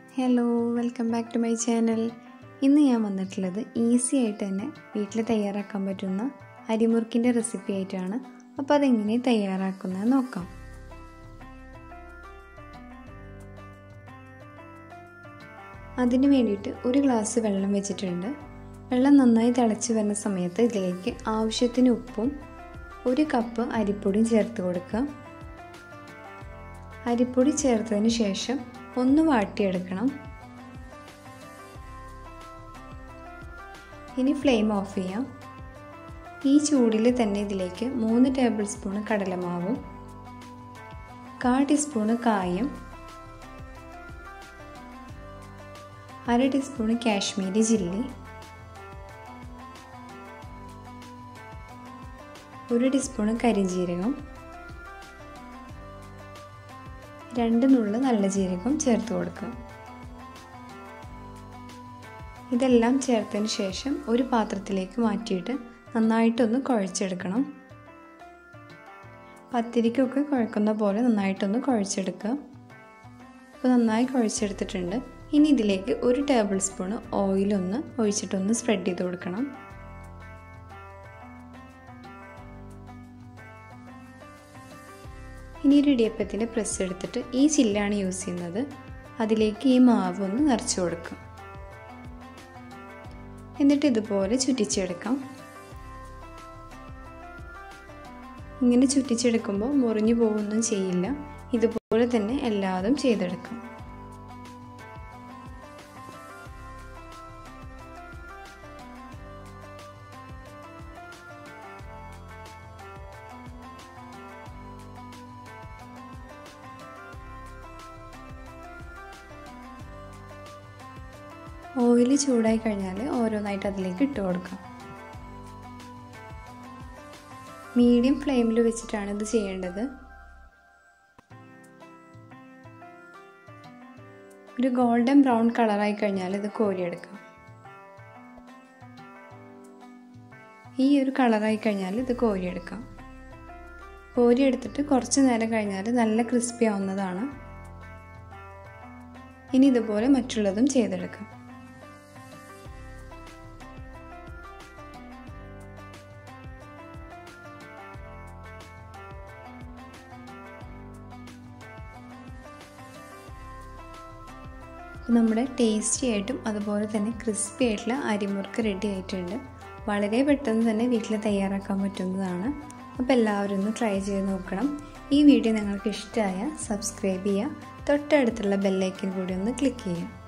hello welcome back to my channel ഇന്ന് ഞാൻ വന്നിട്ടുള്ളത് ഈസി ആയിട്ട് തന്നെ വീട്ടിൽ തയ്യാറാക്കാൻ പറ്റുന്ന അരിമുറുക്കിൻ്റെ റെസിപ്പി ആയിട്ടാണ് അപ്പോൾ അതെങ്ങനെ തയ്യാറാക്കുന്നത് നോക്കാം അതിന് വേണ്ടിയിട്ട് ഒരു ഗ്ലാസ് വെള്ളം വെച്ചിട്ടുണ്ട് വെള്ളം നന്നായി തിളച്ച് വരുന്ന സമയത്ത് ഇതിലേക്ക് ആവശ്യത്തിന് ഉപ്പും ഒരു കപ്പ് അരിപ്പൊടിയും ചേർത്ത് കൊടുക്കുക അരിപ്പൊടി ചേർത്തതിന് ശേഷം ഒന്ന് വാട്ടിയെടുക്കണം ഇനി ഫ്ലെയിം ഓഫ് ചെയ്യാം ഈ ചൂടിൽ തന്നെ ഇതിലേക്ക് മൂന്ന് ടേബിൾ സ്പൂൺ കടലമാവും കാ ടീസ്പൂണ് കായം അര ടീസ്പൂൺ കാശ്മീരി ചില്ലി ഒരു ടീസ്പൂൺ കരിഞ്ജീരകം രണ്ട് നുള്ളു നല്ല ജീരകം ചേർത്ത് കൊടുക്കുക ഇതെല്ലാം ചേർത്തതിന് ശേഷം ഒരു പാത്രത്തിലേക്ക് മാറ്റിയിട്ട് നന്നായിട്ടൊന്ന് കുഴച്ചെടുക്കണം പത്തിരിക്കൊക്കെ കുഴക്കുന്ന പോലെ നന്നായിട്ടൊന്ന് കുഴച്ചെടുക്കുക അപ്പോൾ നന്നായി കുഴച്ചെടുത്തിട്ടുണ്ട് ഇനി ഇതിലേക്ക് ഒരു ടേബിൾ സ്പൂൺ ഓയിലൊന്ന് ഒഴിച്ചിട്ടൊന്ന് സ്പ്രെഡ് ചെയ്ത് കൊടുക്കണം ഇനി ഒരു ഇടിയപ്പത്തിൻ്റെ പ്രസ് എടുത്തിട്ട് ഈ ചില്ലാണ് യൂസ് ചെയ്യുന്നത് അതിലേക്ക് ഈ മാവ് ഒന്ന് നിറച്ച് കൊടുക്കും എന്നിട്ട് ഇതുപോലെ ചുറ്റിച്ചെടുക്കാം ഇങ്ങനെ ചുറ്റിച്ചെടുക്കുമ്പോൾ മുറിഞ്ഞു പോകുകയൊന്നും ചെയ്യില്ല ഇതുപോലെ തന്നെ എല്ലാതും ചെയ്തെടുക്കാം ഓയിൽ ചൂടായി കഴിഞ്ഞാൽ ഓരോന്നായിട്ട് അതിലേക്ക് ഇട്ട് കൊടുക്കാം മീഡിയം ഫ്ലെയിമിൽ വെച്ചിട്ടാണ് ഇത് ചെയ്യേണ്ടത് ഒരു ഗോൾഡൻ ബ്രൗൺ കളറായി കഴിഞ്ഞാൽ ഇത് കോരിയെടുക്കാം ഈ ഒരു കളറായി കഴിഞ്ഞാൽ ഇത് കോരിയെടുക്കാം കോരിയെടുത്തിട്ട് കുറച്ച് നേരം കഴിഞ്ഞാൽ നല്ല ക്രിസ്പി ആവുന്നതാണ് ഇനി ഇതുപോലെ മറ്റുള്ളതും ചെയ്തെടുക്കാം നമ്മുടെ ടേസ്റ്റി ആയിട്ടും അതുപോലെ തന്നെ ക്രിസ്പി ആയിട്ടുള്ള അരിമുറുക്ക് റെഡി ആയിട്ടുണ്ട് വളരെ പെട്ടെന്ന് തന്നെ വീട്ടിൽ തയ്യാറാക്കാൻ പറ്റുന്നതാണ് അപ്പോൾ എല്ലാവരും ഒന്ന് ട്രൈ ചെയ്ത് നോക്കണം ഈ വീഡിയോ നിങ്ങൾക്ക് ഇഷ്ടമായ സബ്സ്ക്രൈബ് ചെയ്യുക തൊട്ടടുത്തുള്ള ബെല്ലൈക്കൻ കൂടി ഒന്ന് ക്ലിക്ക് ചെയ്യുക